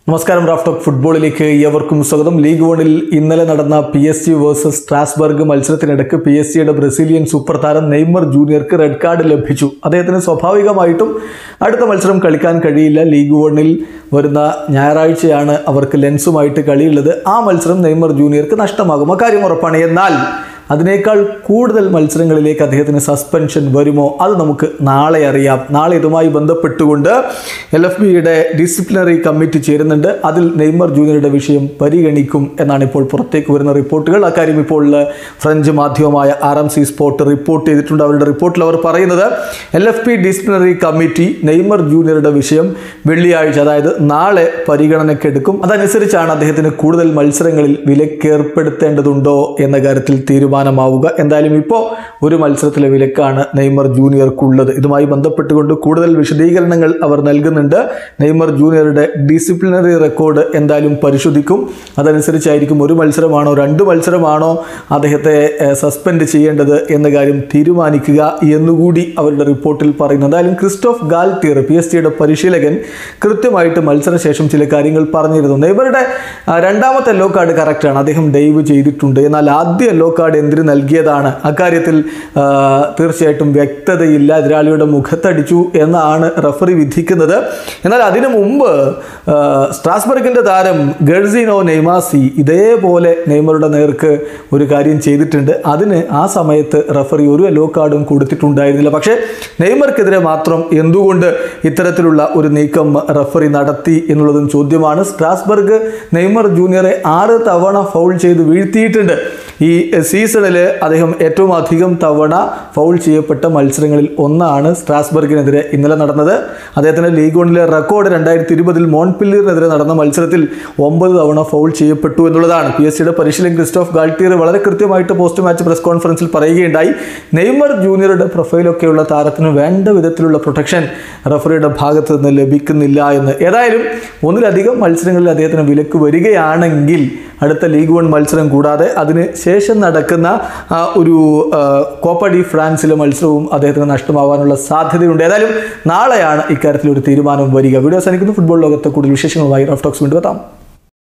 നമസ്കാരം റാഫ്റ്റോക്ക് ഫുട്ബോളിലേക്ക് ഏവർക്കും സ്വാഗതം ലീഗ് വണിൽ ഇന്നലെ നടന്ന P S G versus Strasbourg മത്സരത്തിനിടയ്ക്ക് പി എസ് ജിയുടെ ബ്രസീലിയൻ സൂപ്പർ താരം നെയ്മർ ജൂനിയർക്ക് റെഡ് കാർഡ് ലഭിച്ചു അദ്ദേഹത്തിന് സ്വാഭാവികമായിട്ടും അടുത്ത മത്സരം കളിക്കാൻ കഴിയില്ല ലീഗ് വണിൽ വരുന്ന ഞായറാഴ്ചയാണ് അവർക്ക് ലെൻസുമായിട്ട് കളിയുള്ളത് ആ മത്സരം നെയ്മർ ജൂനിയർക്ക് നഷ്ടമാകും അക്കാര്യം ഉറപ്പാണ് എന്നാൽ അതിനേക്കാൾ കൂടുതൽ മത്സരങ്ങളിലേക്ക് അദ്ദേഹത്തിന് സസ്പെൻഷൻ വരുമോ അത് നമുക്ക് നാളെ അറിയാം നാളെ ഇതുമായി ബന്ധപ്പെട്ടുകൊണ്ട് എൽ എഫ് ബിയുടെ ഡിസിപ്ലിനറി കമ്മിറ്റി ചേരുന്നുണ്ട് അതിൽ നെയ്മർ ജൂനിയറുടെ വിഷയം പരിഗണിക്കും എന്നാണ് ഇപ്പോൾ പുറത്തേക്ക് വരുന്ന റിപ്പോർട്ടുകൾ അക്കാര്യം ഇപ്പോൾ ഫ്രഞ്ച് മാധ്യമമായ R M C sport report ചെയ്തിട്ടുണ്ട് അവരുടെ റിപ്പോർട്ടിൽ അവർ പറയുന്നത് L F P disciplinary committee Neymar ജൂനിയറുടെ വിഷയം വെള്ളിയാഴ്ച അതായത് നാളെ പരിഗണനയ്ക്കെടുക്കും അതനുസരിച്ചാണ് അദ്ദേഹത്തിന് കൂടുതൽ മത്സരങ്ങളിൽ വിലക്കേർപ്പെടുത്തേണ്ടതുണ്ടോ എന്ന കാര്യത്തിൽ തീരുമാനമാവുക എന്തായാലും ഇപ്പോൾ ഒരു മത്സരത്തിലെ വിലക്കാണ് നെയ്മർ ജൂനിയർക്കുള്ളത് ഇതുമായി ബന്ധപ്പെട്ടുകൊണ്ട് കൂടുതൽ വിശദീകരണങ്ങൾ അവർ നൽകുന്നുണ്ട് നെയ്മർ ജൂനിയറുടെ ഡിസിപ്ലിനറി റെക്കോർഡ് എന്തായാലും പരിശോധിക്കും അതനുസരിച്ചായിരിക്കും ഒരു മത്സരമാണോ രണ്ട് മത്സരമാണോ അദ്ദേഹത്തെ സസ്പെൻഡ് ചെയ്യേണ്ടത് എന്ന കാര്യം തീരുമാനിക്കുക എന്നുകൂടി അവരുടെ റിപ്പോർട്ടിൽ പറയുന്നു എന്തായാലും ക്രിസ്റ്റോഫ് ഗാൽറ്റിയർ പി എസ് ജിയുടെ പരിശീലകൻ കൃത്യമായിട്ട് മത്സരശേഷം ചില കാര്യങ്ങൾ പറഞ്ഞിരുന്നു നെയ്മറുടെ ആ, രണ്ടാമത്തെ യെല്ലോ കാർഡ് കറക്റ്റാണ് അദ്ദേഹം ഡൈവ് ചെയ്തിട്ടുണ്ട് എന്നാൽ ആദ്യ യെല്ലോ കാർഡ് എന്തിനു നൽകിയതാണ് അക്കാര്യത്തിൽ ആ, തീർച്ചയായിട്ടും വ്യക്തതയില്ല എതിരാളിയുടെ മുഖത്തടിച്ചു എന്നാണ് റഫറി വിധിക്കുന്നത് എന്നാൽ അതിനു മുമ്പ് ആ, സ്ട്രാസ്ബർഗിൻ്റെ താരം ഗൾസിനോ നെയ്മാസി ഇതേപോലെ നെയ്മറുടെ നേർക്ക് ഒരു കാര്യം ചെയ്തിട്ടുണ്ട് അതിന് ആ സമയത്ത് റഫറി ഒരു യെല്ലോ കാർഡും കൊടുത്തിട്ടുണ്ടായിരുന്നില്ല പക്ഷേ നെയ്മർക്കെതിരെ മാത്രം എന്തുകൊണ്ട് ഇത്തരത്തിലുള്ള ഒരു നീക്കം റഫറി നടത്തി എന്നുള്ളതും ചോദ്യമാണ് സ്ട്രാസ്ബർഗ് നെയ്മർ ജൂനിയറെ ആറ് തവണ ഫൗൾ ചെയ്ത് വീഴ്ത്തിയിട്ടുണ്ട് ഈ സീസണിൽ അദ്ദേഹം ഏറ്റവും അധികം തവണ ഫൗൾ ചെയ്യപ്പെട്ട മത്സരങ്ങളിൽ ഒന്നാണ് സ്ട്രാസ്ബർഗിനെതിരെ ഇന്നലെ നടന്നത് അദ്ദേഹത്തിൻ്റെ ലീഗ് വണിലെ റെക്കോർഡ് രണ്ടായിരത്തി ഇരുപതിൽ മോൺപില്ലിയറിനെതിരെ നടന്ന മത്സരത്തിൽ ഒമ്പത് തവണ ഫൗൾ ചെയ്യപ്പെട്ടു എന്നുള്ളതാണ് പി എസ് സിയുടെ പരിശീലകൻ ക്രിസ്റ്റോഫ് ഗാൾട്ടിയർ വളരെ കൃത്യമായിട്ട് പോസ്റ്റ് മാച്ച് പ്രസ് കോൺഫറൻസിൽ പറയുകയുണ്ടായി നെയ്മർ ജൂനിയറുടെ പ്രൊഫൈലൊക്കെയുള്ള താരത്തിന് വേണ്ട വിധത്തിലുള്ള പ്രൊട്ടക്ഷൻ റഫറിയുടെ ഭാഗത്ത് നിന്ന് ലഭിക്കുന്നില്ല എന്ന് ഏതായാലും ഒന്നിലധികം മത്സരങ്ങളിൽ അദ്ദേഹത്തിന് വിലക്ക് വരികയാണെങ്കിൽ അടുത്ത ലീഗ് വൺ മത്സരം കൂടാതെ അതിന് ശേഷം നടക്കുന്ന ആ, ഒരു ആ, കോപ്പ ഡി ഫ്രാൻസിലെ മത്സരവും അദ്ദേഹത്തിന് നഷ്ടമാവാനുള്ള സാധ്യതയുണ്ട് ഏതായാലും നാളെയാണ് ഇക്കാര്യത്തിൽ ഒരു തീരുമാനം വരിക വീഡിയോ അവസാനിക്കുന്നു ഫുട്ബോൾ ലോകത്തെ കൂടുതൽ വിശേഷങ്ങളുമായി റഫ് ടോക്സ് വീണ്ടും എത്താം